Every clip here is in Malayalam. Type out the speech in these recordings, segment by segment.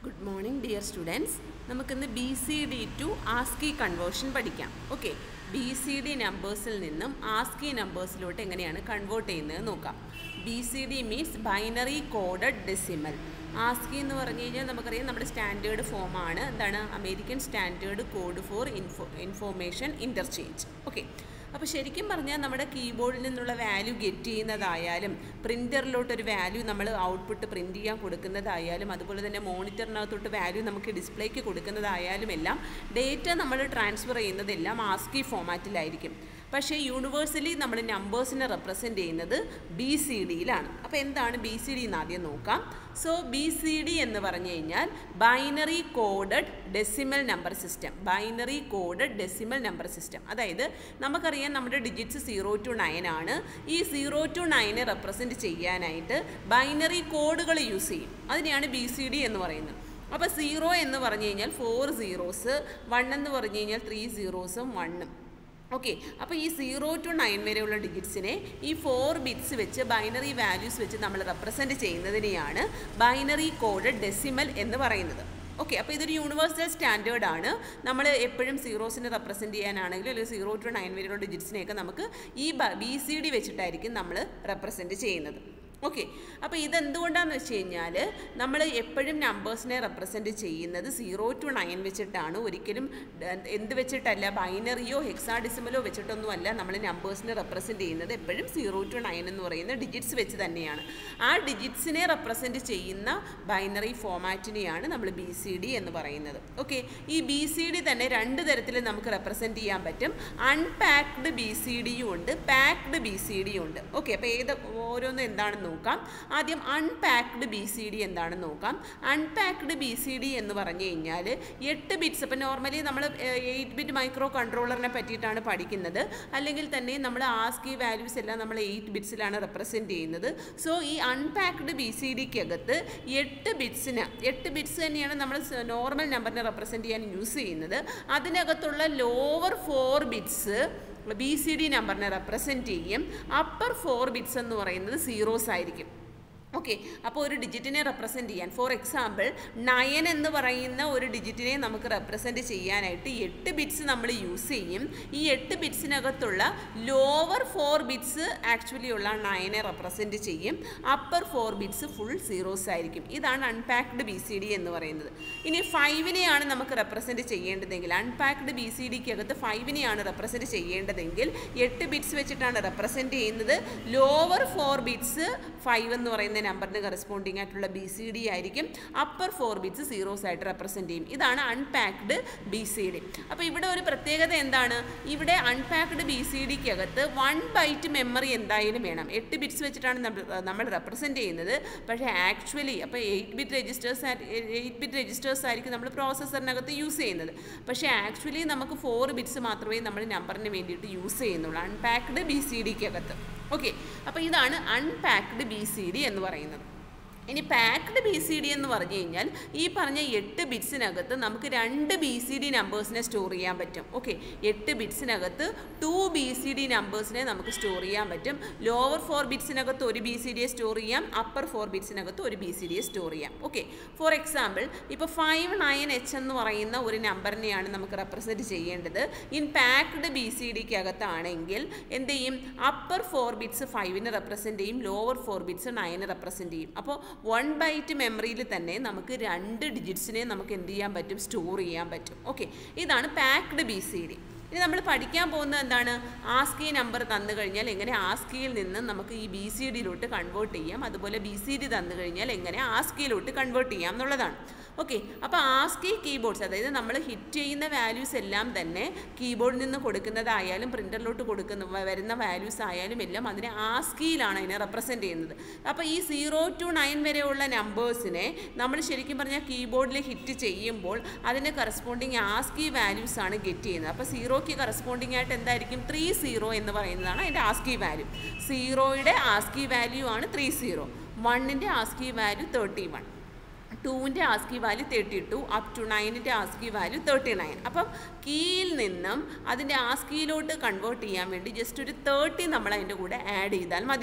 ഗുഡ് മോർണിംഗ് ഡിയർ സ്റ്റുഡൻസ് നമുക്കിന്ന് B C D to ASCII conversion പഠിക്കാം ഓക്കെ ബി സി ഡി നമ്പേഴ്സിൽ നിന്നും ആസ്കി നമ്പേഴ്സിലോട്ട് എങ്ങനെയാണ് കൺവേർട്ട് ചെയ്യുന്നത് നോക്കാം B C D means binary coded decimal ASCII എന്ന് പറഞ്ഞു കഴിഞ്ഞാൽ നമുക്കറിയാം നമ്മുടെ സ്റ്റാൻഡേർഡ് ഫോമാണ് എന്താണ് American standard code for info information interchange okay അപ്പോൾ ശരിക്കും പറഞ്ഞാൽ നമ്മുടെ കീബോർഡിൽ നിന്നുള്ള വാല്യൂ ഗെറ്റ് ചെയ്യുന്നതായാലും പ്രിൻ്ററിലോട്ടൊരു വാല്യൂ നമ്മൾ ഔട്ട്പുട്ട് പ്രിൻറ്റ് ചെയ്യാൻ കൊടുക്കുന്നതായാലും അതുപോലെ തന്നെ മോണിറ്ററിനകത്തോട്ട് വാല്യൂ നമുക്ക് ഡിസ്പ്ലേക്ക് കൊടുക്കുന്നതായാലും എല്ലാം ഡേറ്റ നമ്മൾ ട്രാൻസ്ഫർ ചെയ്യുന്നതെല്ലാം ആസ്കി ഫോമാറ്റിലായിരിക്കും പക്ഷേ യൂണിവേഴ്സലി നമ്മൾ നമ്പേഴ്സിനെ റെപ്രസെൻ്റ് ചെയ്യുന്നത് ബി സി ഡിയിലാണ് അപ്പോൾ എന്താണ് ബി സി ഡി എന്ന് ആദ്യം നോക്കാം സോ ബി സി ഡി എന്ന് പറഞ്ഞു കഴിഞ്ഞാൽ binary coded decimal number system binary coded decimal number system അതായത് നമുക്കറിയാം നമ്മുടെ ഡിജിറ്റ്സ് സീറോ ടു നയൻ ആണ് ഈ സീറോ ടു നയനെ റെപ്രസെൻറ്റ് ചെയ്യാനായിട്ട് ബൈനറി കോഡുകൾ യൂസ് ചെയ്യും അതിനെയാണ് ബി സി ഡി എന്ന് പറയുന്നത് അപ്പോൾ സീറോ എന്ന് പറഞ്ഞു കഴിഞ്ഞാൽ ഫോർ സീറോസ് വൺ എന്ന് പറഞ്ഞു കഴിഞ്ഞാൽ ത്രീ സീറോസും വണ്ണും ഓക്കെ അപ്പോൾ ഈ സീറോ ടു നയൻ വരെയുള്ള ഡിജിറ്റ്സിനെ ഈ ഫോർ ബിറ്റ്സ് വെച്ച് ബൈനറി വാല്യൂസ് വെച്ച് നമ്മൾ റെപ്രസെൻറ്റ് ചെയ്യുന്നതിനെയാണ് ബൈനറി കോഡഡ് ഡെസിമൽ എന്ന് പറയുന്നത് ഓക്കെ അപ്പോൾ ഇതൊരു യൂണിവേഴ്സൽ സ്റ്റാൻഡേർഡ് ആണ് നമ്മൾ എപ്പോഴും സീറോസിനെ റെപ്രസെൻറ്റ് ചെയ്യാനാണെങ്കിലും അല്ലെങ്കിൽ സീറോ ടു നയൻ വരെയുള്ള ഡിജിറ്റ്സിനെയൊക്കെ നമുക്ക് ഈ ബി സി ഡി വെച്ചിട്ടായിരിക്കും നമ്മൾ റെപ്രസെൻറ്റ് ചെയ്യുന്നത് ഓക്കെ അപ്പോൾ ഇതെന്തുകൊണ്ടാണെന്ന് വെച്ച് കഴിഞ്ഞാൽ നമ്മൾ എപ്പോഴും നമ്പേഴ്സിനെ റെപ്രസെൻറ്റ് ചെയ്യുന്നത് സീറോ ടു നയൻ വെച്ചിട്ടാണ് ഒരിക്കലും എന്ത് വെച്ചിട്ടല്ല ബൈനറിയോ ഹെക്സാഡിസിമലോ വെച്ചിട്ടൊന്നുമല്ല നമ്മൾ നമ്പേഴ്സിനെ റെപ്രസെൻറ്റ് ചെയ്യുന്നത് എപ്പോഴും സീറോ ടു നയൻ എന്ന് പറയുന്ന ഡിജിറ്റ്സ് വെച്ച് തന്നെയാണ് ആ ഡിജിറ്റ്സിനെ റെപ്രസെൻറ്റ് ചെയ്യുന്ന ബൈനറി ഫോമാറ്റിനെയാണ് നമ്മൾ ബി സി ഡി എന്ന് പറയുന്നത് ഓക്കെ ഈ ബി സി ഡി തന്നെ രണ്ട് തരത്തിൽ നമുക്ക് റെപ്രസെൻറ്റ് ചെയ്യാൻ പറ്റും അൺപാക്ഡ് ബി സി ഡിയും ഉണ്ട് പാക്ഡ് ബി സി ഡിയും ഉണ്ട് ഓക്കെ അപ്പോൾ ഏത് ഓരോന്നും എന്താണെന്ന് നോക്കാം ആദ്യം അൺപാക്ഡ് ബി സി ഡി എന്താണെന്ന് നോക്കാം അൺപാക്ഡ് ബി സി ഡി എന്ന് പറഞ്ഞു കഴിഞ്ഞാൽ എട്ട് ബിറ്റ്സ് ഇപ്പം നോർമലി നമ്മൾ എയ്റ്റ് ബിറ്റ് മൈക്രോ കൺട്രോളറിനെ പറ്റിയിട്ടാണ് പഠിക്കുന്നത് അല്ലെങ്കിൽ തന്നെ നമ്മൾ ആസ്കി വാല്യൂസ് എല്ലാം നമ്മൾ എയ്റ്റ് ബിറ്റ്സിലാണ് റെപ്രസെൻറ്റ് ചെയ്യുന്നത് സോ ഈ അൺപാക്ഡ് ബി സി ഡിക്കകത്ത് എട്ട് ബിറ്റ്സിന് എട്ട് ബിറ്റ്സ് തന്നെയാണ് നമ്മൾ നോർമൽ നമ്പറിനെ റെപ്രസെൻറ്റ് ചെയ്യാൻ യൂസ് ചെയ്യുന്നത് അതിനകത്തുള്ള lower four bits B C D നമ്പറിനെ റെപ്രസെൻറ്റ് ചെയ്യും അപ്പർ ഫോർ ബിറ്റ്സ് എന്ന് പറയുന്നത് സീറോസ് ആയിരിക്കും ഓക്കെ അപ്പോൾ ഒരു ഡിജിറ്റിനെ റെപ്രസെൻറ്റ് ചെയ്യാൻ ഫോർ എക്സാമ്പിൾ നയൻ എന്ന് പറയുന്ന ഒരു ഡിജിറ്റിനെ നമുക്ക് റെപ്രസെൻറ്റ് ചെയ്യാനായിട്ട് എട്ട് ബിറ്റ്സ് നമ്മൾ യൂസ് ചെയ്യും ഈ എട്ട് ബിറ്റ്സിനകത്തുള്ള ലോവർ ഫോർ ബിറ്റ്സ് ആക്ച്വലി ഉള്ള നയനെ റെപ്രസെൻറ്റ് ചെയ്യും upper four bits full zeros ആയിരിക്കും ഇതാണ് അൺപാക്ഡ് ബി സി ഡി എന്ന് പറയുന്നത് ഇനി ഫൈവിനെയാണ് നമുക്ക് റെപ്രസെൻറ്റ് ചെയ്യേണ്ടതെങ്കിൽ അൺപാക്ഡ് ബി സി ഡിക്കകത്ത് ഫൈവിനെയാണ് റെപ്രസെൻറ്റ് ചെയ്യേണ്ടതെങ്കിൽ എട്ട് ബിറ്റ്സ് വെച്ചിട്ടാണ് റെപ്രസെൻറ്റ് ചെയ്യുന്നത് ലോവർ ഫോർ ബിറ്റ്സ് ഫൈവ് എന്ന് പറയുന്ന നമ്പറിന് കറസ്പോണ്ടിങ് ആയിട്ടുള്ള ബി സി ഡി ആയിരിക്കും അപ്പർ ഫോർ ബിറ്റ്സ് സീറോസ് ആയിട്ട് റെപ്രസെൻറ്റ് ചെയ്യും ഇതാണ് അൺപാക്ഡ് ബി സി ഡി അപ്പോൾ ഇവിടെ ഒരു പ്രത്യേകത എന്താണ് ഇവിടെ അൺപാക്ഡ് ബി സി ഡിക്കകത്ത് വൺ ബൈറ്റ് മെമ്മറി എന്തായാലും വേണം എട്ട് ബിറ്റ്സ് വെച്ചിട്ടാണ് നമ്മൾ റെപ്രസെൻറ്റ് ചെയ്യുന്നത് പക്ഷേ ആക്ച്വലി അപ്പോൾ eight bit registers eight bit registers ആയിരിക്കും നമ്മൾ പ്രോസസ്സറിനകത്ത് യൂസ് ചെയ്യുന്നത് പക്ഷേ ആക്ച്വലി നമുക്ക് ഫോർ ബിറ്റ്സ് മാത്രമേ നമ്മൾ നമ്പറിന് വേണ്ടിയിട്ട് യൂസ് ചെയ്യുന്നുള്ളൂ അൺപാക്ഡ് ബി സി ഡിക്കകത്ത് ഓക്കെ അപ്പോൾ ഇതാണ് അൺപാക്ഡ് ബി സി ഡി എന്ന് പറയുന്നത് ഇനി പാക്ഡ് ബി സി ഡി എന്ന് പറഞ്ഞു കഴിഞ്ഞാൽ ഈ പറഞ്ഞ എട്ട് ബിറ്റ്സിനകത്ത് നമുക്ക് രണ്ട് ബി സി ഡി നമ്പേഴ്സിനെ സ്റ്റോർ ചെയ്യാൻ പറ്റും ഓക്കെ എട്ട് ബിറ്റ്സിനകത്ത് ടു ബി സി ഡി നമ്പേഴ്സിനെ നമുക്ക് സ്റ്റോർ ചെയ്യാൻ പറ്റും ലോവർ ഫോർ ബിറ്റ്സിനകത്ത് ഒരു ബി സി ഡിയെ സ്റ്റോർ ചെയ്യാം അപ്പർ ഫോർ ബിറ്റ്സിനകത്ത് ഒരു ബി സി ഡിയെ സ്റ്റോർ ചെയ്യാം ഓക്കെ ഫോർ എക്സാമ്പിൾ ഇപ്പോൾ ഫൈവ് നയൻ എച്ച് എന്ന് പറയുന്ന ഒരു നമ്പറിനെയാണ് നമുക്ക് റെപ്രസെൻറ്റ് ചെയ്യേണ്ടത് ഇൻ പാക്ഡ് ബി സി ഡിക്കകത്താണെങ്കിൽ എന്ത് ചെയ്യും അപ്പർ ഫോർ ബിറ്റ്സ് ഫൈവിന് റെപ്രസെൻറ്റ് ചെയ്യും ലോവർ ഫോർ ബിറ്റ്സ് നയന് റെപ്രസെൻറ്റ് ചെയ്യും അപ്പോൾ വൺ ബൈറ്റ് മെമ്മറിയിൽ തന്നെ നമുക്ക് രണ്ട് ഡിജിറ്റ്സിനെ നമുക്ക് എന്ത് ചെയ്യാൻ പറ്റും സ്റ്റോർ ചെയ്യാൻ പറ്റും ഓക്കെ ഇതാണ് പാക്ഡ് ബി സി ഡി ഇനി നമ്മൾ പഠിക്കാൻ പോകുന്നത് എന്താണ് ആസ്കി നമ്പർ തന്നു കഴിഞ്ഞാൽ എങ്ങനെ ആസ്കിയിൽ നിന്ന് നമുക്ക് ഈ ബി സി ഡിയിലോട്ട് കൺവേർട്ട് ചെയ്യാം അതുപോലെ ബി സി ഡി തന്നു കഴിഞ്ഞാൽ എങ്ങനെ ആസ്കിയിലോട്ട് കൺവേർട്ട് ചെയ്യാം എന്നുള്ളതാണ് ഓക്കെ അപ്പോൾ ആസ്കി കീബോർഡ്സ് അതായത് നമ്മൾ ഹിറ്റ് ചെയ്യുന്ന വാല്യൂസ് എല്ലാം തന്നെ കീബോർഡിൽ നിന്ന് കൊടുക്കുന്നതായാലും പ്രിൻ്ററിലോട്ട് കൊടുക്കുന്ന വരുന്ന വാല്യൂസ് ആയാലും എല്ലാം അതിനെ ആസ്കിയിലാണ് അതിനെ റെപ്രസെൻറ്റ് ചെയ്യുന്നത് അപ്പോൾ ഈ സീറോ ടു നയൻ വരെയുള്ള നമ്പേഴ്സിനെ നമ്മൾ ശരിക്കും പറഞ്ഞാൽ കീബോർഡിൽ ഹിറ്റ് ചെയ്യുമ്പോൾ അതിന് കറസ്പോണ്ടിങ് ആസ്കി വാല്യൂസ് ആണ് ഗെറ്റ് ചെയ്യുന്നത് അപ്പോൾ സീറോയ്ക്ക് കറസ്പോണ്ടിങ് ആയിട്ട് എന്തായിരിക്കും ത്രീ സീറോ എന്ന് പറയുന്നതാണ് അതിൻ്റെ ആസ്കി വാല്യൂ സീറോയുടെ ആസ്കി വാല്യൂ ആണ് ത്രീ സീറോ വണ്ണിൻ്റെ ആസ്കി വാല്യൂ തേർട്ടി വൺ ടൂവിൻ്റെ ASCII value thirty two up to നയനിൻ്റെ ആസ്കി വാല്യൂ തേർട്ടി നയൻ അപ്പം കീയിൽ നിന്നും അതിൻ്റെ ആസ്കിയിലോട്ട് കൺവേർട്ട് ചെയ്യാൻ വേണ്ടി ജസ്റ്റ് ഒരു തേർട്ടി നമ്മൾ അതിൻ്റെ കൂടെ ആഡ് ചെയ്താൽ മതിയാകും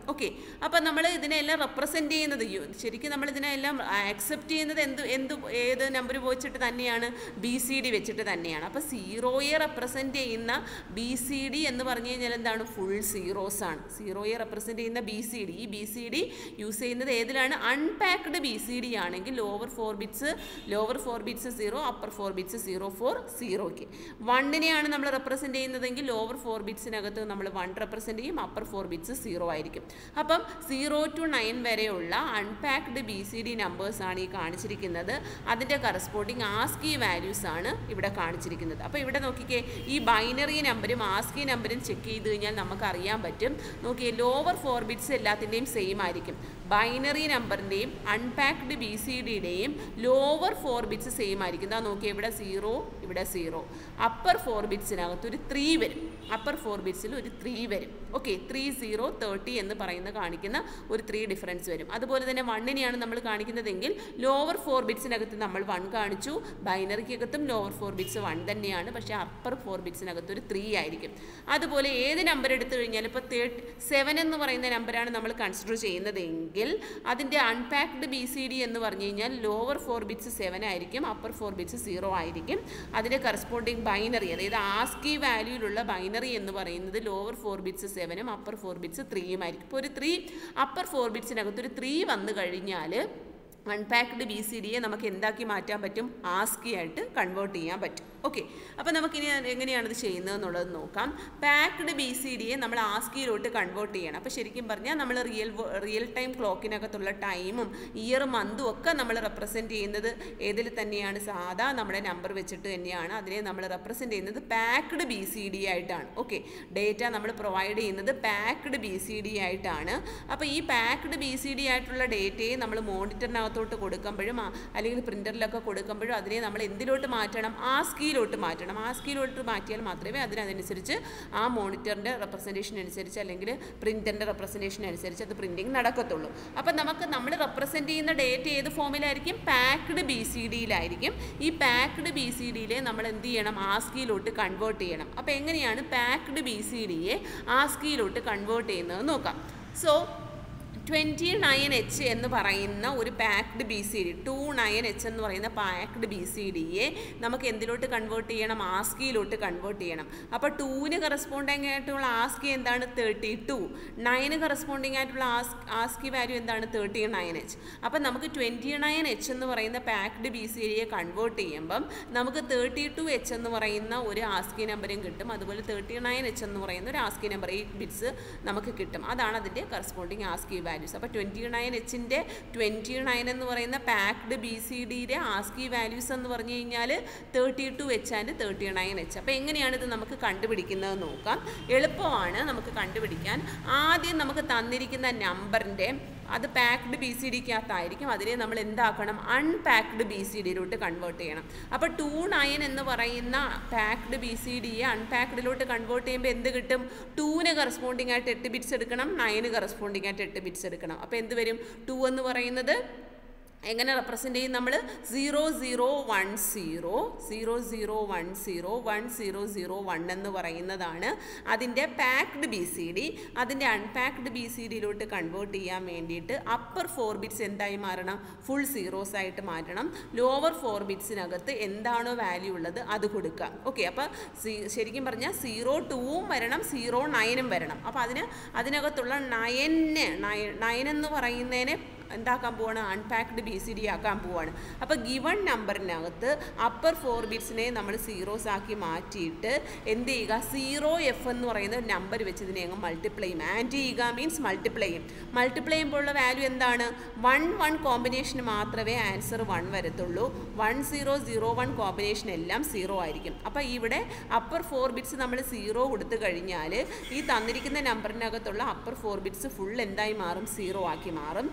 ഓക്കെ അപ്പം നമ്മൾ ഇതിനെല്ലാം റെപ്രസെൻ്റ് ചെയ്യുന്നത് യു- ശരിക്കും നമ്മൾ ഇതിനെല്ലാം ആക്സെപ്റ്റ് ചെയ്യുന്നത് എന്ത് എന്ത് ഏത് നമ്പർ വെച്ചിട്ട് തന്നെയാണ് ബി സി ഡി വെച്ചിട്ട് തന്നെയാണ് അപ്പോൾ സീറോയെ റെപ്രസെൻ്റ് ചെയ്യുന്ന ബി സി ഡി എന്ന് പറഞ്ഞു കഴിഞ്ഞാൽ എന്താണ് ഫുൾ സീറോസ് ആണ് സീറോയെ റെപ്രസെൻ്റ് ചെയ്യുന്ന ബി സി ഡി ഈ ബി സി ഡി യൂസ് ചെയ്യുന്നത് ഏതിലാണ് അൺപാക്ഡ് ബി സി ഡി ആണെങ്കിൽ lower four bits lower four bits zero upper four bits zero for സീറോയ്ക്ക് വണ്ണിനെയാണ് നമ്മൾ റെപ്രസെൻ്റ് ചെയ്യുന്നതെങ്കിൽ ലോവർ ഫോർ ബിറ്റ്സിനകത്ത് നമ്മൾ വൺ റെപ്രസെൻ്റ് ചെയ്യും അപ്പർ ഫോർ ബിറ്റ്സ് സീറോ ആയിരിക്കും അപ്പം സീറോ ടു നയൻ വരെയുള്ള unpacked B C D numbers ആണ് ഈ കാണിച്ചിരിക്കുന്നത് അതിൻ്റെ കറസ്പോണ്ടിങ് ആസ്കി വാല്യൂസ് ആണ് ഇവിടെ കാണിച്ചിരിക്കുന്നത് അപ്പോൾ ഇവിടെ നോക്കിക്കേ ഈ ബൈനറി നമ്പരും ആസ്കി നമ്പരും ചെക്ക് ചെയ്ത് കഴിഞ്ഞാൽ നമുക്ക് അറിയാൻ പറ്റും നോക്കിയേ ലോവർ ഫോർ ബിറ്റ്സ് എല്ലാത്തിൻ്റെയും സെയിം ആയിരിക്കും ബൈനറി നമ്പറിൻ്റെയും അൺപാക്ഡ് ബി സി ഡിയുടെയും ലോവർ ഫോർ ബിറ്റ്സ് സെയിം ആയിരിക്കും ഇതാ നോക്കിയേ ഇവിടെ സീറോ ഇവിടെ സീറോ അപ്പർ ഫോർ ബിറ്റ്സിനകത്ത് ഒരു ത്രീ വരും അപ്പർ ഫോർ ബിറ്റ്സിൽ ഒരു ത്രീ വരും ഓക്കെ ത്രീ സീറോ തേർട്ടി എന്ന് പറയുന്ന കാണിക്കുന്ന ഒരു ത്രീ ഡിഫറൻസ് വരും അതുപോലെ തന്നെ വണ്ണിനെയാണ് നമ്മൾ കാണിക്കുന്നതെങ്കിൽ ലോവർ ഫോർ ബിറ്റ്സിനകത്ത് നമ്മൾ വൺ കാണിച്ചു ബൈനറിക്കകത്തും ലോവർ ഫോർ ബിറ്റ്സ് വൺ തന്നെയാണ് പക്ഷേ അപ്പർ ഫോർ ബിറ്റ്സിനകത്ത് ഒരു ത്രീ ആയിരിക്കും അതുപോലെ ഏത് നമ്പർ എടുത്തു കഴിഞ്ഞാൽ ഇപ്പോൾ തേർട്ടി സെവൻ എന്ന് പറയുന്ന നമ്പറാണ് നമ്മൾ കൺസിഡർ ചെയ്യുന്നതെങ്കിൽ അതിൻ്റെ അൺപാക്ഡ് ബി സി ഡി എന്ന് പറഞ്ഞു കഴിഞ്ഞാൽ ലോവർ ഫോർ ബിറ്റ്സ് സെവൻ ആയിരിക്കും അപ്പർ ഫോർ ബിറ്റ്സ് സീറോ ആയിരിക്കും അതിൻ്റെ കറസ്പോണ്ടിങ് ബൈനറി അതായത് ആസ്കി വാല്യൂയിലുള്ള ബൈനറി എന്ന് പറയുന്നത് ലോവർ ഫോർ ബിറ്റ്സ് സെവനും അപ്പർ ഫോർ ബിറ്റ്സ് ത്രീയും ആയിരിക്കും ഇപ്പോൾ ഒരു ത്രീ അപ്പർ ഫോർ ബിറ്റ്സിനകത്ത് ഒരു ത്രീ വന്നു കഴിഞ്ഞാൽ അൺപാക്ഡ് ബി സി ഡിയെ നമുക്ക് എന്താക്കി മാറ്റാൻ പറ്റും ആസ്കി ആയിട്ട് കൺവേർട്ട് ചെയ്യാൻ പറ്റും ഓക്കെ അപ്പോൾ നമുക്കിനി അത് എങ്ങനെയാണ് ഇത് ചെയ്യുന്നത് എന്നുള്ളത് നോക്കാം പാക്ഡ് ബി സി ഡിയെ നമ്മൾ ആസ്കിയിലോട്ട് കൺവേർട്ട് ചെയ്യണം അപ്പോൾ ശരിക്കും പറഞ്ഞാൽ നമ്മൾ റിയൽ റിയൽ ടൈം ക്ലോക്കിനകത്തുള്ള ടൈമും ഇയറും മന്തും ഒക്കെ നമ്മൾ റെപ്രസെൻറ്റ് ചെയ്യുന്നത് ഏതിൽ തന്നെയാണ് സാധാ നമ്മുടെ നമ്പർ വെച്ചിട്ട് തന്നെയാണ് അതിനെ നമ്മൾ റെപ്രസെൻറ്റ് ചെയ്യുന്നത് പാക്ഡ് ബി സി ഡി ആയിട്ടാണ് ഓക്കെ ഡേറ്റ നമ്മൾ പ്രൊവൈഡ് ചെയ്യുന്നത് പാക്ഡ് ബി സി ഡി ആയിട്ടാണ് അപ്പോൾ ഈ പാക്ഡ് ബി സി ഡി ആയിട്ടുള്ള ഡേറ്റയെ നമ്മൾ മോണിറ്ററിനകത്തോട്ട് കൊടുക്കുമ്പോഴും ആ, അല്ലെങ്കിൽ പ്രിൻ്ററിലൊക്കെ കൊടുക്കുമ്പോഴും അതിനെ നമ്മൾ എന്തിലോട്ട് മാറ്റണം ആസ്കിയിലോട്ട് മാറ്റണം ആസ്കിയിലോട്ട് മാറ്റിയാൽ മാത്രമേ അതിനനുസരിച്ച് ആ മോണിറ്ററിൻ്റെ റെപ്രസെൻറ്റേഷൻ അനുസരിച്ച് അല്ലെങ്കിൽ പ്രിൻ്ററിൻ്റെ റെപ്രസെൻറ്റേഷൻ അനുസരിച്ച് അത് പ്രിൻറ്റിങ് നടക്കത്തുള്ളൂ അപ്പം നമുക്ക് നമ്മൾ റെപ്രസെൻറ്റ് ചെയ്യുന്ന ഡേറ്റ് ഏത് ഫോമിലായിരിക്കും പാക്ഡ് ബി സി ഡിയിലായിരിക്കും ഈ പാക്ഡ് ബി സി ഡിയിലെ നമ്മൾ എന്ത് ചെയ്യണം ആസ്കിയിലോട്ട് കൺവേർട്ട് ചെയ്യണം അപ്പോൾ എങ്ങനെയാണ് പാക്ഡ് ബി സി ഡിയെ ആസ്കിയിലോട്ട് കൺവേർട്ട് ചെയ്യുന്നത് നോക്കാം സോ ട്വൻറ്റി നയൻ എച്ച് എന്ന് പറയുന്ന ഒരു packed B C D two nine H എന്ന് പറയുന്ന പാക്ഡ് ബി സി ഡിയെ നമുക്ക് എന്തിലോട്ട് കൺവേർട്ട് ചെയ്യണം ആസ്കിയിലോട്ട് കൺവേർട്ട് ചെയ്യണം അപ്പോൾ ടൂവിന് കറസ്പോണ്ടിങ് ആയിട്ടുള്ള ആസ്കി എന്താണ് തേർട്ടി ടു നയന് കറസ്പോണ്ടിങ് ആയിട്ടുള്ള ആസ് ആസ്കി വാല്യൂ എന്താണ് തേർട്ടി നയൻ എച്ച് അപ്പോൾ നമുക്ക് ട്വൻറ്റി നയൻ എച്ച് എന്ന് പറയുന്ന പാക്ഡ് ബി സി ഡിയെ കൺവേർട്ട് ചെയ്യുമ്പം നമുക്ക് തേർട്ടി ടു എച്ച് എന്ന് പറയുന്ന ഒരു ആസ്കി നമ്പറും കിട്ടും അതുപോലെ തേർട്ടി നയൻ എച്ച് എന്ന് പറയുന്ന ഒരു ആസ്കി നമ്പർ എയ്റ്റ് ബിറ്റ്സ് നമുക്ക് കിട്ടും അതാണ് അതിൻ്റെ കറസ്പോണ്ടിങ് ആസ്കി വാല്യൂസ് അപ്പോൾ ട്വൻറ്റി നയൻ എച്ചിൻ്റെ ട്വൻറ്റി നയൻ എന്ന് പറയുന്ന പാക്ഡ് ബി സി ഡിയുടെ ആസ്കി വാല്യൂസ് എന്ന് പറഞ്ഞു കഴിഞ്ഞാൽ thirty two H and thirty nine H അപ്പോൾ എങ്ങനെയാണ് ഇത് നമുക്ക് കണ്ടുപിടിക്കുന്നത് നോക്കാം എളുപ്പമാണ് നമുക്ക് കണ്ടുപിടിക്കാൻ ആദ്യം നമുക്ക് തന്നിരിക്കുന്ന നമ്പറിൻ്റെ അത് പാക്ഡ് ബി സി ഡിക്കകത്തായിരിക്കും അതിനെ നമ്മൾ എന്താക്കണം അൺപാക്ഡ് ബി സി ഡിയിലോട്ട് കൺവേർട്ട് ചെയ്യണം അപ്പോൾ ടു നയൻ എന്ന് പറയുന്ന പാക്ഡ് ബി സി ഡിയെ അൺപാക്ഡിലോട്ട് കൺവേർട്ട് ചെയ്യുമ്പോൾ എന്ത് കിട്ടും ടൂവിന് കറസ്പോണ്ടിങ് ആയിട്ട് എട്ട് ബിറ്റ്സ് എടുക്കണം നയന് കറസ്പോണ്ടിങ് ആയിട്ട് എട്ട് ബിറ്റ്സ് എടുക്കണം അപ്പോൾ എന്ത് വരും ടു എന്ന് പറയുന്നത് എങ്ങനെ റെപ്രസെൻ്റ് ചെയ്യും നമ്മൾ zero zero one zero zero zero one zero one zero zero one എന്ന് പറയുന്നതാണ് അതിൻ്റെ പാക്ഡ് ബി സി ഡി അതിൻ്റെ അൺപാക്ഡ് ബി സി ഡിയിലോട്ട് കൺവേർട്ട് ചെയ്യാൻ വേണ്ടിയിട്ട് അപ്പർ ഫോർ ബിറ്റ്സ് എന്തായി മാറണം ഫുൾ സീറോസ് ആയിട്ട് മാറ്റണം ലോവർ ഫോർ ബിറ്റ്സിനകത്ത് എന്താണോ വാല്യൂ ഉള്ളത് അത് കൊടുക്കുക ഓക്കെ അപ്പോൾ ശരിക്കും പറഞ്ഞാൽ സീറോ ടൂവും വരണം സീറോ നയനും വരണം അപ്പോൾ അതിന് അതിനകത്തുള്ള നയന് നയൻ നയൻ എന്ന് പറയുന്നതിനെ എന്താക്കാൻ പോവാണ് അൺപാക്ഡ് ബി സി ഡി ആക്കാൻ പോവാണ് അപ്പോൾ ഗിവൺ നമ്പറിനകത്ത് അപ്പർ ഫോർ ബിറ്റ്സിനെ നമ്മൾ സീറോസ് ആക്കി മാറ്റിയിട്ട് എന്ത് ചെയ്യുക സീറോ എഫ് എന്ന് പറയുന്ന ഒരു നമ്പർ വെച്ച് ഇതിനെ അങ്ങ് മൾട്ടിപ്ലൈ ചെയ്യും ആൻഡ് ചെയ്യുക മീൻസ് മൾട്ടിപ്ലൈ ചെയ്യും മൾട്ടിപ്ലൈ ചെയ്യുമ്പോഴുള്ള വാല്യൂ എന്താണ് വൺ വൺ കോമ്പിനേഷന് മാത്രമേ ആൻസർ വൺ വരത്തുള്ളൂ one zero zero one combination എല്ലാം സീറോ ആയിരിക്കും അപ്പോൾ ഇവിടെ അപ്പർ ഫോർ ബിറ്റ്സ് നമ്മൾ സീറോ കൊടുത്തു കഴിഞ്ഞാൽ ഈ തന്നിരിക്കുന്ന നമ്പറിനകത്തുള്ള അപ്പർ ഫോർ ബിറ്റ്സ് ഫുൾ എന്തായി മാറും സീറോ ആക്കി മാറും ലോ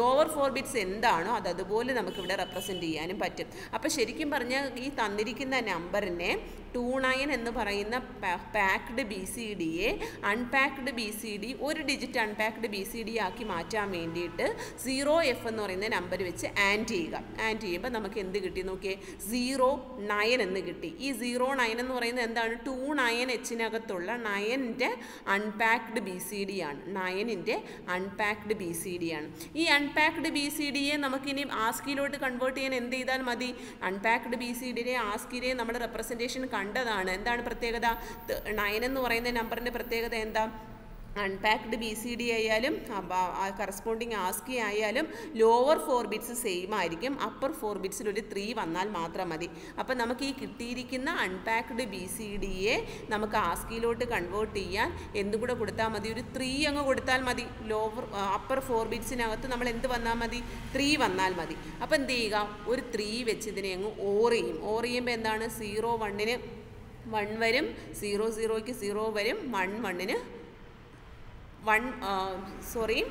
ലോവർ ഫോർ ബിറ്റ്സ് എന്താണോ അത് അതുപോലെ നമുക്കിവിടെ റെപ്രസെൻറ്റ് ചെയ്യാനും പറ്റും അപ്പോൾ ശരിക്കും പറഞ്ഞാൽ ഈ തന്നിരിക്കുന്ന നമ്പറിനെ ടു നയൻ എന്ന് പറയുന്ന പാക്ഡ് ബി സി ഡിയെ അൺപാക്ഡ് ബി സി ഡി ഒരു digit unpacked B C D ആക്കി മാറ്റാൻ വേണ്ടിയിട്ട് സീറോ എഫ് എന്ന് പറയുന്ന നമ്പർ വെച്ച് ആൻഡ് ചെയ്യുക ആൻഡ് ചെയ്യുമ്പോൾ നമുക്ക് എന്ത് കിട്ടി നോക്കിയേ സീറോ നയൻ എന്ന് കിട്ടി ഈ സീറോ നയൻ എന്ന് പറയുന്നത് എന്താണ് ടു നയൻ എച്ചിനകത്തുള്ള നയൻ്റെ അൺപാക്ഡ് ബി സി ഡി ആണ് നയനിൻ്റെ അൺപാക്ഡ് ബി സി ഡി ആണ് ഈ അൺപാക്ഡ് ബി സി ഡിയെ നമുക്കിനി ആസ്കിയിലോട്ട് കൺവേർട്ട് ചെയ്യാൻ എന്ത് ചെയ്താൽ മതി അൺപാക്ഡ് ബി സി ഡിയെ ആസ്കിനെ നമ്മൾ റെപ്രസെൻറ്റേഷൻ കണ്ടതാണ് എന്താണ് പ്രത്യേകത നയൻ എന്ന് പറയുന്ന നമ്പറിൻ്റെ പ്രത്യേകത എന്താ അൺപാക്ഡ് ബി സി ഡി ആയാലും കറസ്പോണ്ടിങ് ആസ്കി ആയാലും ലോവർ ഫോർ ബിറ്റ്സ് സെയിം ആയിരിക്കും അപ്പർ ഫോർ ബിറ്റ്സിൽ ഒരു ത്രീ വന്നാൽ മാത്രം മതി അപ്പം നമുക്ക് ഈ കിട്ടിയിരിക്കുന്ന അൺപാക്ഡ് ബി സി ഡിയെ നമുക്ക് ആസ്കിയിലോട്ട് കൺവേർട്ട് ചെയ്യാൻ എന്തും കൂടെ കൊടുത്താൽ മതി ഒരു ത്രീ അങ്ങ് കൊടുത്താൽ മതി ലോവർ അപ്പർ ഫോർ ബിറ്റ്സിനകത്ത് നമ്മൾ എന്ത് വന്നാൽ മതി ത്രീ വന്നാൽ മതി അപ്പം എന്ത് ചെയ്യുക ഒരു ത്രീ വെച്ച് ഇതിനെ അങ്ങ് ഓർ ചെയ്യും ഓർ ചെയ്യുമ്പോൾ എന്താണ് സീറോ വണ്ണിന് വൺ വരും സീറോ സീറോയ്ക്ക് സീറോ വരും വൺ വണ്ണിന് വൺ സോറി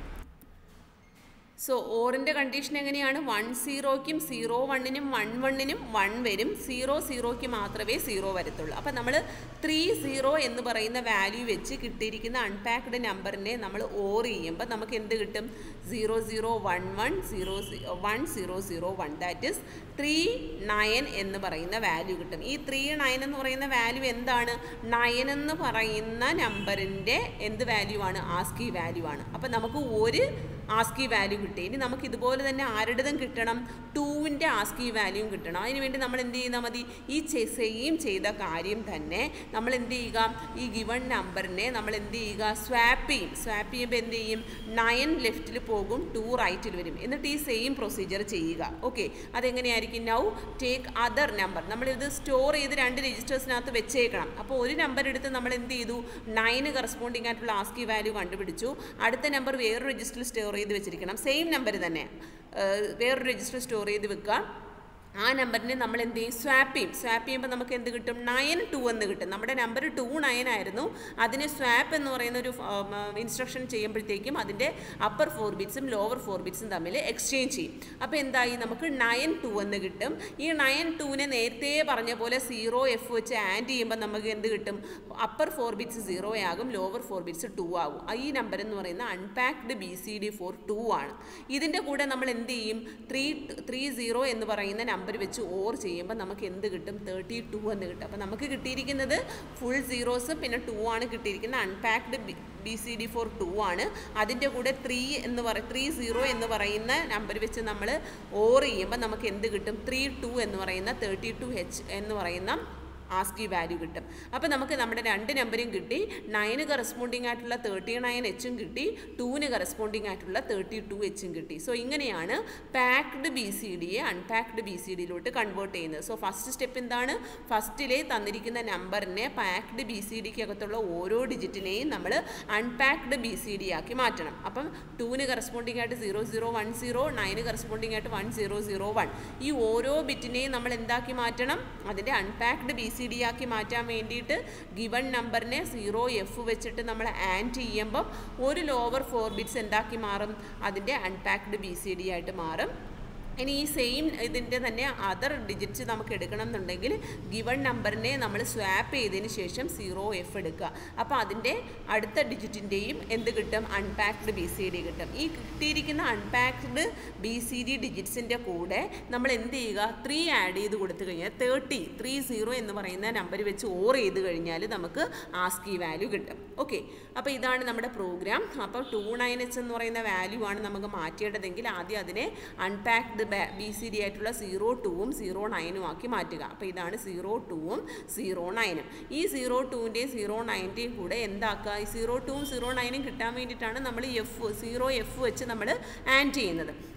സോ ഓറിൻ്റെ കണ്ടീഷൻ എങ്ങനെയാണ് വൺ സീറോയ്ക്കും സീറോ വണ്ണിനും വൺ വണ്ണിനും വൺ വരും സീറോ സീറോയ്ക്ക് മാത്രമേ സീറോ വരത്തുള്ളൂ അപ്പം നമ്മൾ ത്രീ സീറോ എന്ന് പറയുന്ന വാല്യൂ വെച്ച് കിട്ടിയിരിക്കുന്ന അൺപാക്ഡ് നമ്പറിനെ നമ്മൾ ഓർ ചെയ്യുമ്പോൾ നമുക്ക് എന്ത് കിട്ടും zero zero one one zero one zero zero one that is three nine എന്ന് പറയുന്ന വാല്യൂ കിട്ടും ഈ ത്രീ നയൻ എന്ന് പറയുന്ന വാല്യൂ എന്താണ് നയൻ എന്ന് പറയുന്ന നമ്പറിൻ്റെ എന്ത് വാല്യൂ ആണ് ആസ്കി വാല്യൂ ആണ് അപ്പം നമുക്ക് ഒരു ആസ്കി വാല്യൂ കിട്ടി ഇനി നമുക്ക് ഇതുപോലെ തന്നെ ആരുടേതും കിട്ടണം ടൂവിൻ്റെ ആസ്കി വാല്യൂവും കിട്ടണം അതിന് വേണ്ടി നമ്മൾ എന്ത് ചെയ്താൽ മതി ഈ സെയിം ചെയ്ത കാര്യം തന്നെ നമ്മൾ എന്ത് ചെയ്യുക ഈ ഗിവൺ നമ്പറിനെ നമ്മൾ എന്ത് ചെയ്യുക സ്വാപ്പ് ചെയ്യും സ്വാപ്പ് ചെയ്യുമ്പോൾ എന്ത് ചെയ്യും നയൻ ലെഫ്റ്റിൽ പോകും ടു റൈറ്റിൽ വരും എന്നിട്ട് ഈ സെയിം പ്രൊസീജിയർ ചെയ്യുക ഓക്കെ അതെങ്ങനെയായിരിക്കും നൗ ടേക്ക് അതർ നമ്പർ നമ്മളിത് സ്റ്റോർ ചെയ്ത് രണ്ട് രജിസ്റ്റേഴ്സിനകത്ത് വെച്ചേക്കണം അപ്പോൾ ഒരു നമ്പർ എടുത്ത് നമ്മൾ എന്ത് ചെയ്തു നയന് കറസ്പോണ്ടിങ് ആയിട്ടുള്ള ആസ്കി വാല്യൂ കണ്ടുപിടിച്ചു അടുത്ത നമ്പർ വേറൊരു രജിസ്റ്ററിൽ സ്റ്റോർ ചെയ്ത് വെച്ചിരിക്കണം സെയിം നമ്പർ തന്നെ വേറൊരു രജിസ്റ്റർ സ്റ്റോർ ചെയ്ത് വെക്കുക ആ നമ്പറിനെ നമ്മൾ എന്ത് ചെയ്യും സ്വാപ്പ് ചെയ്യും സ്വാപ്പ് ചെയ്യുമ്പോൾ നമുക്ക് എന്ത് കിട്ടും നയൻ ടു എന്ന് കിട്ടും നമ്മുടെ നമ്പർ ടു നയൻ ആയിരുന്നു അതിനെ സ്വാപ്പ് എന്ന് പറയുന്ന ഒരു ഇൻസ്ട്രക്ഷൻ ചെയ്യുമ്പോഴത്തേക്കും അതിൻ്റെ അപ്പർ ഫോർ ബിറ്റ്സും ലോവർ ഫോർ ബിറ്റ്സും തമ്മിൽ എക്സ്ചേഞ്ച് ചെയ്യും അപ്പോൾ എന്തായി നമുക്ക് നയൻ ടു എന്ന് കിട്ടും ഈ നയൻ ടുവിനെ നേരത്തെ പറഞ്ഞ പോലെ സീറോ എഫ് വെച്ച് ആൻഡ് ചെയ്യുമ്പോൾ നമുക്ക് എന്ത് കിട്ടും അപ്പർ ഫോർ ബിറ്റ്സ് സീറോ ആകും ലോവർ ഫോർ ബിറ്റ്സ് ടു ആകും ഈ നമ്പർ എന്ന് പറയുന്ന unpacked B C D four two ആണ് ഇതിൻ്റെ കൂടെ നമ്മൾ എന്ത് ചെയ്യും ത്രീ ത്രീ സീറോ എന്ന് പറയുന്ന നമ്പർ വെച്ച് ഓർ ചെയ്യുമ്പോൾ നമുക്ക് എന്ത് കിട്ടും തേർട്ടി ടു എന്ന് കിട്ടും അപ്പോൾ നമുക്ക് കിട്ടിയിരിക്കുന്നത് ഫുൾ സീറോസും പിന്നെ ടു ആണ് കിട്ടിയിരിക്കുന്നത് unpacked B C D four two ആണ് അതിൻ്റെ കൂടെ ത്രീ എന്ന് പറ ത്രീ സീറോ എന്ന് പറയുന്ന നമ്പർ വെച്ച് നമ്മൾ ഓർ ചെയ്യുമ്പോൾ നമുക്ക് എന്ത് കിട്ടും ത്രീ ടു എന്ന് പറയുന്ന തേർട്ടി ടു എച്ച് എന്ന് പറയുന്ന ആസ്കി വാല്യൂ കിട്ടും അപ്പോൾ നമുക്ക് നമ്മുടെ രണ്ട് നമ്പരും കിട്ടി നയന് കറസ്പോണ്ടിങ് ആയിട്ടുള്ള തേർട്ടി നയൻ എച്ചും കിട്ടി ടൂവിന് കറസ്പോണ്ടിങ് ആയിട്ടുള്ള തേർട്ടി ടു എച്ചും കിട്ടി സോ ഇങ്ങനെയാണ് പാക്ഡ് ബി സി ഡിയെ അൺപാക്ഡ് ബി സി ഡിയിലോട്ട് കൺവേർട്ട് ചെയ്യുന്നത് സോ ഫസ്റ്റ് സ്റ്റെപ്പ് എന്താണ് ഫസ്റ്റിലെ തന്നിരിക്കുന്ന നമ്പറിനെ പാക്ഡ് ബി സി ഡിക്ക് അകത്തുള്ള ഓരോ ഡിജിറ്റിനെയും നമ്മൾ അൺപാക്ഡ് ബി സി ഡി ആക്കി മാറ്റണം അപ്പം ടൂവിന് കറസ്പോണ്ടിങ് ആയിട്ട് സീറോ സീറോ വൺ സീറോ നയന് കറസ്പോണ്ടിങ് ആയിട്ട് വൺ സീറോ സീറോ വൺ ഈ ഓരോ ബിറ്റിനെയും നമ്മൾ എന്താക്കി മാറ്റണം അതിൻ്റെ അൺപാക്ഡ് ബി സി ഡി ആക്കി മാറ്റാൻ വേണ്ടിയിട്ട് ഗിവൺ നമ്പറിനെ സീറോ എഫ് വെച്ചിട്ട് നമ്മൾ ആൻഡ് ചെയ്യുമ്പം ഒരു ലോവർ ഫോർ ബിറ്റ്സ് എന്താക്കി മാറും അതിൻ്റെ അൺപാക്ഡ് ബി സി ഡി ആയിട്ട് മാറും ഇനി ഈ സെയിം ഇതിൻ്റെ തന്നെ അതർ ഡിജിറ്റ്സ് നമുക്ക് എടുക്കണം എന്നുണ്ടെങ്കിൽ ഗിവൺ നമ്പറിനെ നമ്മൾ സ്വാപ്പ് ചെയ്തതിന് ശേഷം സീറോ എഫ് എടുക്കുക അപ്പോൾ അതിൻ്റെ അടുത്ത ഡിജിറ്റിൻ്റെയും എന്ത് കിട്ടും അൺപാക്ഡ് ബി സി ഡി കിട്ടും ഈ കിട്ടിയിരിക്കുന്ന അൺപാക്ഡ് ബി സി ഡി ഡിജിറ്റ്സിൻ്റെ കൂടെ നമ്മൾ എന്ത് ചെയ്യുക ത്രീ ആഡ് ചെയ്ത് കൊടുത്തു കഴിഞ്ഞാൽ തേർട്ടി ത്രീ സീറോ എന്ന് പറയുന്ന നമ്പർ വെച്ച് ഓർ ചെയ്ത് കഴിഞ്ഞാൽ നമുക്ക് ആസ്കി വാല്യൂ കിട്ടും ഓക്കെ അപ്പോൾ ഇതാണ് നമ്മുടെ പ്രോഗ്രാം അപ്പോൾ ടു നയൻ എച്ച് എന്ന് പറയുന്ന വാല്യൂ ആണ് നമുക്ക് മാറ്റേണ്ടതെങ്കിൽ ആദ്യം അതിനെ അൺപാക്ഡ് ബി സി ഡി ആയിട്ടുള്ള സീറോ ടൂവും സീറോ നയനും ആക്കി മാറ്റുക അപ്പോൾ ഇതാണ് സീറോ ടൂവും സീറോ നയനും ഈ സീറോ ടൂവിൻ്റെയും സീറോ നയൻ്റെയും കൂടെ എന്താക്കുക ഈ സീറോ ടൂവും സീറോ നയനും കിട്ടാൻ വേണ്ടിയിട്ടാണ് നമ്മൾ എഫ് സീറോ എഫ് വെച്ച് നമ്മൾ ആൻഡ് ചെയ്യുന്നത്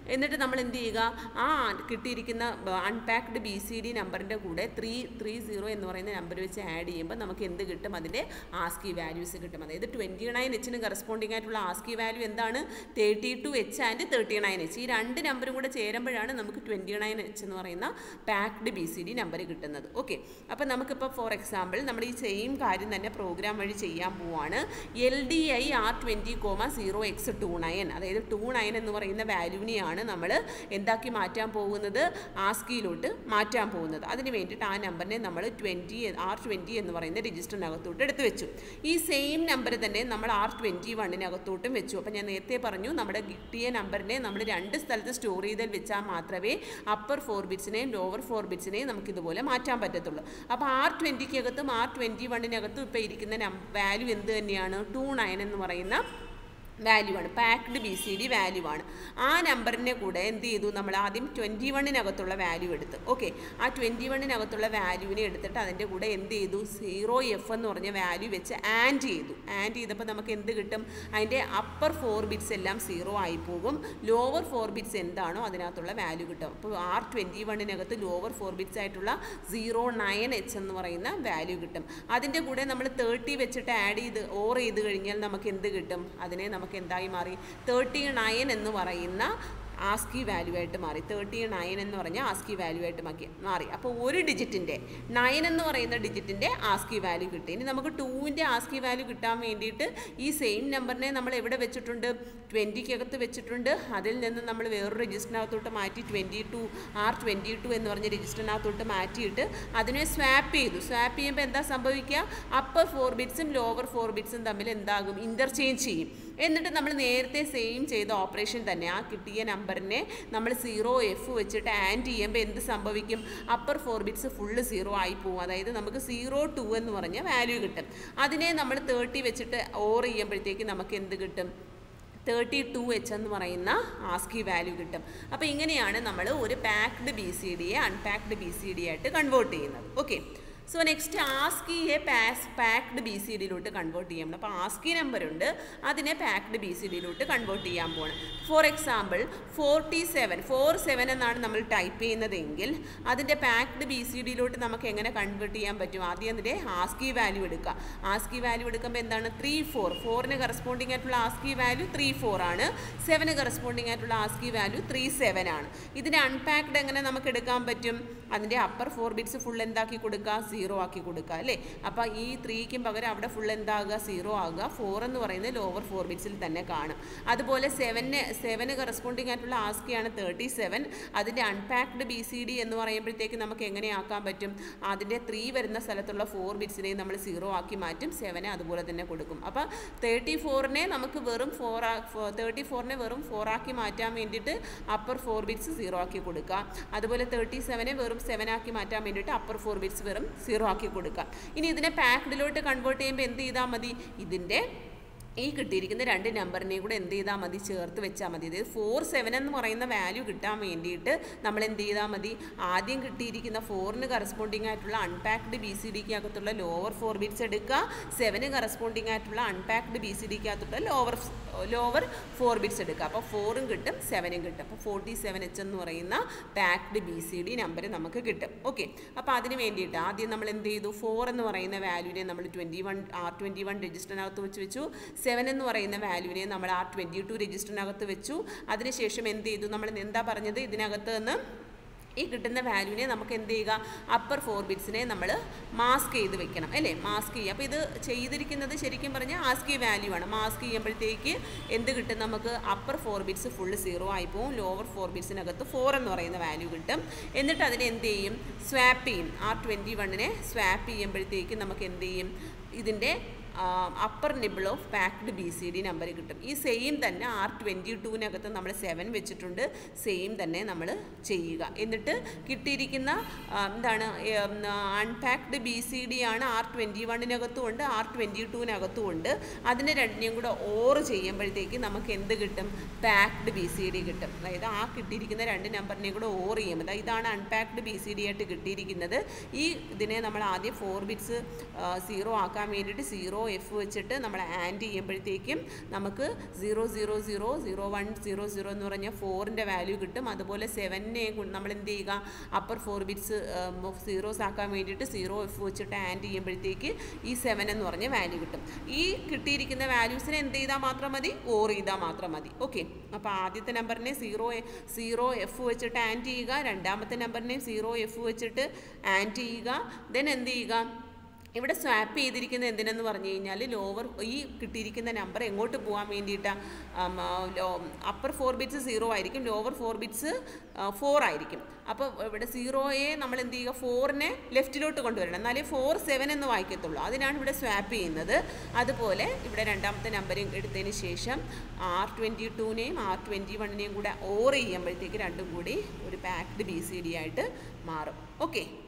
എന്നിട്ട് നമ്മൾ എന്ത് ചെയ്യുക ആ കിട്ടിയിരിക്കുന്ന അൺപാക്ഡ് ബി സി ഡി നമ്പറിൻ്റെ കൂടെ ത്രീ ത്രീ സീറോ എന്ന് പറയുന്ന നമ്പർ വെച്ച് ആഡ് ചെയ്യുമ്പോൾ നമുക്ക് എന്ത് കിട്ടും അതിൻ്റെ ആസ്കി വാല്യൂസ് കിട്ടും അതായത് ട്വൻറ്റി നയൻ എച്ചിന് കറസ്പോണ്ടിങ് ആയിട്ടുള്ള ആസ്കി വാല്യൂ എന്താണ് thirty two H and thirty nine H ഈ രണ്ട് നമ്പറും കൂടെ ചേരുമ്പോഴാണ് നമുക്ക് ട്വൻറ്റി നയൻ എച്ച് എന്ന് പറയുന്ന packed B C D number കിട്ടുന്നത് ഓക്കെ അപ്പോൾ നമുക്കിപ്പോൾ ഫോർ എക്സാമ്പിൾ നമ്മൾ ഈ സെയിം കാര്യം തന്നെ പ്രോഗ്രാം വഴി ചെയ്യാൻ പോവാണ് L D I R twenty comma zero X two nine അതായത് ടു നയൻ എന്ന് പറയുന്ന വാല്യൂവിനെയാണ് നമ്മൾ എന്താക്കി മാറ്റാൻ പോകുന്നത് ആസ്കിയിലോട്ട് മാറ്റാൻ പോകുന്നത് അതിന് വേണ്ടിയിട്ട് ആ നമ്പറിനെ നമ്മൾ ട്വൻറ്റി ആർ ട്വൻറ്റി എന്ന് പറയുന്ന രജിസ്റ്ററിനകത്തോട്ട് എടുത്ത് വെച്ചു ഈ സെയിം നമ്പർ തന്നെ നമ്മൾ ആർ ട്വൻറ്റി വണ്ണിനകത്തോട്ടും വെച്ചു അപ്പോൾ ഞാൻ നേരത്തെ പറഞ്ഞു നമ്മുടെ കിട്ടിയ നമ്പറിനെ നമ്മൾ രണ്ട് സ്ഥലത്ത് സ്റ്റോർ ചെയ്താൽ വെച്ചാൽ മാത്രമേ അപ്പർ ഫോർ ബിറ്റ്സിനെയും ലോവർ ഫോർ ബിറ്റ്സിനെയും നമുക്ക് ഇതുപോലെ മാറ്റാൻ പറ്റത്തുള്ളൂ അപ്പോൾ ആർ ട്വൻറ്റിക്കകത്തും ആർ ട്വൻറ്റി വണ്ണിനകത്തും ഇപ്പോൾ ഇരിക്കുന്ന വാല്യൂ എന്ത് തന്നെയാണ് ടു നയൻ എന്ന് പറയുന്ന വാല്യൂ ആണ് packed B C D value ആണ് ആ നമ്പറിനെ കൂടെ എന്ത് ചെയ്തു നമ്മൾ ആദ്യം ട്വൻറ്റി വണ്ണിനകത്തുള്ള വാല്യൂ എടുത്തു ഓക്കെ ആ ട്വൻറ്റി വണ്ണിനകത്തുള്ള വാല്യൂവിനെ എടുത്തിട്ട് അതിൻ്റെ കൂടെ എന്ത് ചെയ്തു സീറോ എഫ് എന്ന് പറഞ്ഞ വാല്യൂ വെച്ച് ആൻഡ് ചെയ്തു ആൻഡ് ചെയ്തപ്പോൾ നമുക്ക് എന്ത് കിട്ടും അതിൻ്റെ അപ്പർ ഫോർ ബിറ്റ്സ് എല്ലാം സീറോ ആയി പോകും ലോവർ ഫോർ ബിറ്റ്സ് എന്താണോ അതിനകത്തുള്ള വാല്യൂ കിട്ടും അപ്പോൾ ആർ ട്വൻറ്റി വണ്ണിനകത്ത് ലോവർ ഫോർ ബിറ്റ്സ് ആയിട്ടുള്ള സീറോ നയൻ എച്ച് എന്ന് പറയുന്ന വാല്യൂ കിട്ടും അതിൻ്റെ കൂടെ നമ്മൾ തേർട്ടി വെച്ചിട്ട് ആഡ് ചെയ്ത് ഓർ ചെയ്ത് കഴിഞ്ഞാൽ നമുക്ക് എന്ത് കിട്ടും അതിനെ നമുക്ക് എന്തായി മാറി തേർട്ടി നയൻ എന്ന് പറയുന്ന ആസ്കി വാല്യൂ ആയിട്ട് മാറി തേർട്ടി നയൻ എന്ന് പറഞ്ഞ ആസ്കി വാല്യൂ ആയിട്ട് മാക്കി മാറി അപ്പോൾ ഒരു ഡിജിറ്റിൻ്റെ നയൻ എന്ന് പറയുന്ന ഡിജിറ്റിൻ്റെ ആസ്കി വാല്യൂ കിട്ടി ഇനി നമുക്ക് ടൂവിൻ്റെ ആസ്കി വാല്യൂ കിട്ടാൻ വേണ്ടിയിട്ട് ഈ സെയിം നമ്പറിനെ നമ്മൾ എവിടെ വെച്ചിട്ടുണ്ട് ട്വൻറ്റിക്കകത്ത് വെച്ചിട്ടുണ്ട് അതിൽ നിന്ന് നമ്മൾ വേറൊരു രജിസ്റ്ററിനകത്തോട്ട് മാറ്റി twenty two R twenty two എന്ന് പറഞ്ഞ രജിസ്റ്ററിനകത്തോട്ട് മാറ്റിയിട്ട് അതിനെ സ്വാപ്പ് ചെയ്തു സ്വാപ്പ് ചെയ്യുമ്പോൾ എന്താ സംഭവിക്കുക അപ്പർ ഫോർ ബിറ്റ്സും ലോവർ ഫോർ ബിറ്റ്സും തമ്മിൽ എന്താകും ഇൻ്റർചേഞ്ച് ചെയ്യും എന്നിട്ട് നമ്മൾ നേരത്തെ സെയിം ചെയ്ത ഓപ്പറേഷൻ തന്നെ ആ കിട്ടിയ നമ്പറിനെ നമ്മൾ സീറോ എഫ് വെച്ചിട്ട് ആൻഡ് ചെയ്യുമ്പോൾ എന്ത് സംഭവിക്കും upper four bits full zero ആയി പോകും അതായത് നമുക്ക് സീറോ ടു എന്ന് പറഞ്ഞ വാല്യൂ കിട്ടും അതിനെ നമ്മൾ തേർട്ടി വെച്ചിട്ട് ഓർ ചെയ്യുമ്പോഴത്തേക്ക് നമുക്ക് എന്ത് കിട്ടും തേർട്ടി ടു എച്ച് എന്ന് പറയുന്ന ആസ്കി വാല്യൂ കിട്ടും അപ്പോൾ ഇങ്ങനെയാണ് നമ്മൾ ഒരു പാക്ഡ് ബി സി ഡിയെ അൺപാക്ഡ് ബി സി ഡി ആയിട്ട് കൺവേർട്ട് ചെയ്യുന്നത് ഓക്കെ സോ നെക്സ്റ്റ് ആസ്കിയെ പാസ് പാക്ഡ് ബി സി ഡിയിലോട്ട് കൺവേർട്ട് ചെയ്യാം അപ്പോൾ ആസ്കി നമ്പർ ഉണ്ട് അതിനെ പാക്ഡ് ബി സി ഡിയിലോട്ട് കൺവേർട്ട് ചെയ്യാൻ പോകണം for example forty seven four seven എന്നാണ് നമ്മൾ ടൈപ്പ് ചെയ്യുന്നതെങ്കിൽ അതിൻ്റെ പാക്ഡ് ബി സി ഡിയിലോട്ട് നമുക്ക് എങ്ങനെ കൺവേർട്ട് ചെയ്യാൻ പറ്റും ആദ്യം അതിൻ്റെ ആസ്കി വാല്യൂ എടുക്കുക ആസ്കി വാല്യൂ എടുക്കുമ്പോൾ എന്താണ് ത്രീ ഫോർ ഫോറിന് കറസ്പോണ്ടിങ് ആയിട്ടുള്ള ആസ്കി വാല്യൂ ത്രീ ഫോർ ആണ് സെവന് കറസ്പോണ്ടിങ് ആയിട്ടുള്ള ആസ്കി വാല്യൂ ത്രീ സെവൻ ആണ് ഇതിനെ അൺപാക്ഡ് എങ്ങനെ നമുക്ക് എടുക്കാൻ പറ്റും അതിൻ്റെ അപ്പർ ഫോർ ബിറ്റ്സ് ഫുൾ എന്താക്കി കൊടുക്കുക സീറോ ആക്കി കൊടുക്കുക അല്ലേ അപ്പോൾ ഈ ത്രീക്കും പകരം അവിടെ ഫുൾ എന്താകുക സീറോ ആകുക ഫോർ എന്ന് പറയുന്നത് ലോവർ ഫോർ ബിറ്റ്സിൽ തന്നെ കാണും അതുപോലെ സെവന് സെവന് കറസ്പോണ്ടിങ് ആയിട്ടുള്ള ആസ്കിയാണ് തേർട്ടി സെവൻ അതിൻ്റെ അൺപാക്ഡ് ബി സി ഡി എന്ന് പറയുമ്പോഴത്തേക്ക് നമുക്ക് എങ്ങനെ ആക്കാൻ പറ്റും അതിൻ്റെ ത്രീ വരുന്ന സ്ഥലത്തുള്ള ഫോർ ബിറ്റ്സിനെയും നമ്മൾ സീറോ ആക്കി മാറ്റും സെവനെ അതുപോലെ തന്നെ കൊടുക്കും അപ്പോൾ തേർട്ടി ഫോറിനെ നമുക്ക് വെറും ഫോർ തേർട്ടി ഫോറിനെ വെറും ഫോർ ആക്കി മാറ്റാൻ വേണ്ടിയിട്ട് അപ്പർ ഫോർ ബിറ്റ്സ് സീറോ ആക്കി കൊടുക്കുക അതുപോലെ തേർട്ടി സെവനെ വെറും സെവൻ ആക്കി മാറ്റാൻ വേണ്ടിയിട്ട് അപ്പർ ഫോർ ബിറ്റ്സ് വെറും സീറോ ആക്കി കൊടുക്കുക ഇനി ഇതിനെ പാക്ഡിലോട്ട് കൺവേർട്ട് ചെയ്യുമ്പോൾ എന്ത് ചെയ്താൽ മതി ഇതിൻ്റെ ഈ കിട്ടിയിരിക്കുന്ന രണ്ട് നമ്പറിനെയും കൂടെ എന്ത് ചെയ്താൽ മതി ചേർത്ത് വെച്ചാൽ മതി അതായത് ഫോർ സെവൻ എന്ന് പറയുന്ന വാല്യൂ കിട്ടാൻ വേണ്ടിയിട്ട് നമ്മൾ എന്ത് ചെയ്താൽ മതി ആദ്യം കിട്ടിയിരിക്കുന്ന ഫോറിന് കറസ്പോണ്ടിങ് ആയിട്ടുള്ള അൺപാക്ഡ് ബി സി ഡിക്ക് അകത്തുള്ള ലോവർ ഫോർ ബിറ്റ്സ് എടുക്കുക സെവന് കറസ്പോണ്ടിങ് ആയിട്ടുള്ള അൺപാക്ഡ് ബി സി ഡിക്ക് അകത്തുള്ള ലോവർ ലോവർ ഫോർ ബിറ്റ്സ് എടുക്കുക അപ്പോൾ ഫോറും കിട്ടും സെവനും കിട്ടും അപ്പോൾ ഫോർട്ടി സെവൻ എച്ച് എന്ന് പറയുന്ന packed B C D number നമുക്ക് കിട്ടും ഓക്കെ അപ്പോൾ അതിന് വേണ്ടിയിട്ട് ആദ്യം നമ്മൾ എന്ത് ചെയ്തു ഫോർ എന്ന് പറയുന്ന വാല്യൂവിനെ നമ്മൾ twenty one R twenty one രജിസ്റ്ററിനകത്ത് വെച്ച് വെച്ചു സെവൻ എന്ന് പറയുന്ന വാല്യൂവിനെ നമ്മൾ ആർ ട്വൻറ്റി ടു രജിസ്റ്ററിനകത്ത് വെച്ചു അതിനുശേഷം എന്ത് ചെയ്തു നമ്മൾ എന്താ പറഞ്ഞത് ഇതിനകത്ത് നിന്ന് ഈ കിട്ടുന്ന വാല്യൂവിനെ നമുക്ക് എന്ത് ചെയ്യുക അപ്പർ ഫോർ ബിറ്റ്സിനെ നമ്മൾ മാസ്ക് ചെയ്ത് വെക്കണം അല്ലേ മാസ്ക് ചെയ്യുക അപ്പോൾ ഇത് ചെയ്തിരിക്കുന്നത് ശരിക്കും പറഞ്ഞാൽ ആസ്കി വാല്യൂ ആണ് മാസ്ക് ചെയ്യുമ്പോഴത്തേക്ക് എന്ത് കിട്ടും നമുക്ക് upper four bits full zero ആയി പോകും ലോവർ ഫോർ ബിറ്റ്സിനകത്ത് ഫോർ എന്ന് പറയുന്ന വാല്യൂ കിട്ടും എന്നിട്ട് അതിനെ എന്ത് ചെയ്യും സ്വാപ്പ് ചെയ്യും ആർ ട്വൻറ്റി വണ്ണിനെ സ്വാപ്പ് ചെയ്യുമ്പോഴത്തേക്ക് നമുക്ക് എന്ത് ചെയ്യും ഇതിൻ്റെ upper nibble of packed B C D number കിട്ടും ഈ സെയിം തന്നെ ആർ ട്വൻറ്റി ടുവിനകത്ത് നമ്മൾ സെവൻ വെച്ചിട്ടുണ്ട് സെയിം തന്നെ നമ്മൾ ചെയ്യുക എന്നിട്ട് കിട്ടിയിരിക്കുന്ന ആ, എന്താണ് അൺപാക്ഡ് ബി സി ഡി ആണ് ആർ ട്വൻറ്റി വണ്ണിനകത്തും ഉണ്ട് ആർ ട്വൻറ്റി ടുവിനകത്തും ഉണ്ട് അതിനെ രണ്ടിനെയും കൂടെ ഓർ ചെയ്യുമ്പോഴത്തേക്ക് നമുക്ക് എന്ത് കിട്ടും പാക്ഡ് ബി സി ഡി കിട്ടും അതായത് ആ കിട്ടിയിരിക്കുന്ന രണ്ട് നമ്പറിനെയും കൂടെ ഓർ ചെയ്യും അതായത് ഇതാണ് അൺപാക്ഡ് ബി സി ഡി ആയിട്ട് കിട്ടിയിരിക്കുന്നത് ഈ ഇതിനെ നമ്മൾ ആദ്യം ഫോർ ബിറ്റ്സ് സീറോ ആക്കാൻ വേണ്ടിയിട്ട് സീറോ എഫ് വെച്ചിട്ട് നമ്മൾ ആൻഡ് ചെയ്യുമ്പോഴത്തേക്കും നമുക്ക് zero zero zero zero one zero zero എന്ന് പറഞ്ഞ ഫോറിൻ്റെ വാല്യൂ കിട്ടും അതുപോലെ സെവനെ നമ്മൾ എന്ത് ചെയ്യുക അപ്പർ ഫോർ ബിറ്റ്സ് സീറോസ് ആക്കാൻ വേണ്ടിയിട്ട് സീറോ എഫ് വെച്ചിട്ട് ആൻഡ് ചെയ്യുമ്പോഴത്തേക്ക് ഈ സെവൻ എന്ന് പറഞ്ഞ വാല്യൂ കിട്ടും ഈ കിട്ടിയിരിക്കുന്ന വാല്യൂസിനെ എന്ത് ചെയ്താൽ മാത്രം മതി ഓർ ചെയ്താൽ മാത്രം മതി ഓക്കെ അപ്പോൾ ആദ്യത്തെ നമ്പറിനെ സീറോ സീറോ എഫ് വെച്ചിട്ട് ആൻഡ് ചെയ്യുക രണ്ടാമത്തെ നമ്പറിനെ സീറോ എഫ് വെച്ചിട്ട് ആൻഡ് ചെയ്യുക ദെൻ എന്ത് ചെയ്യുക ഇവിടെ സ്വാപ്പ് ചെയ്തിരിക്കുന്നത് എന്തിനെന്ന് പറഞ്ഞു കഴിഞ്ഞാൽ ലോവർ ഈ കിട്ടിയിരിക്കുന്ന നമ്പർ എങ്ങോട്ട് പോകാൻ വേണ്ടിയിട്ടാണ് അപ്പർ ഫോർ ബിറ്റ്സ് സീറോ ആയിരിക്കും ലോവർ ഫോർ ബിറ്റ്സ് ഫോർ ആയിരിക്കും അപ്പോൾ ഇവിടെ സീറോയെ നമ്മൾ എന്ത് ചെയ്യുക ഫോറിനെ ലെഫ്റ്റിലോട്ട് കൊണ്ടുവരണം എന്നാലേ ഫോർ സെവൻ എന്ന് വായിക്കത്തുള്ളൂ അതിനാണ് ഇവിടെ സ്വാപ്പ് ചെയ്യുന്നത് അതുപോലെ ഇവിടെ രണ്ടാമത്തെ നമ്പറും എടുത്തതിന് ശേഷം ആർ ട്വൻറ്റി ടൂനെയും ആർ ട്വൻറ്റി വണ്ണിനെയും കൂടെ ഓർ ചെയ്യുമ്പോഴത്തേക്ക് രണ്ടും കൂടി ഒരു പാക്ഡ് ബി സി ഡി ആയിട്ട് മാറും ഓക്കെ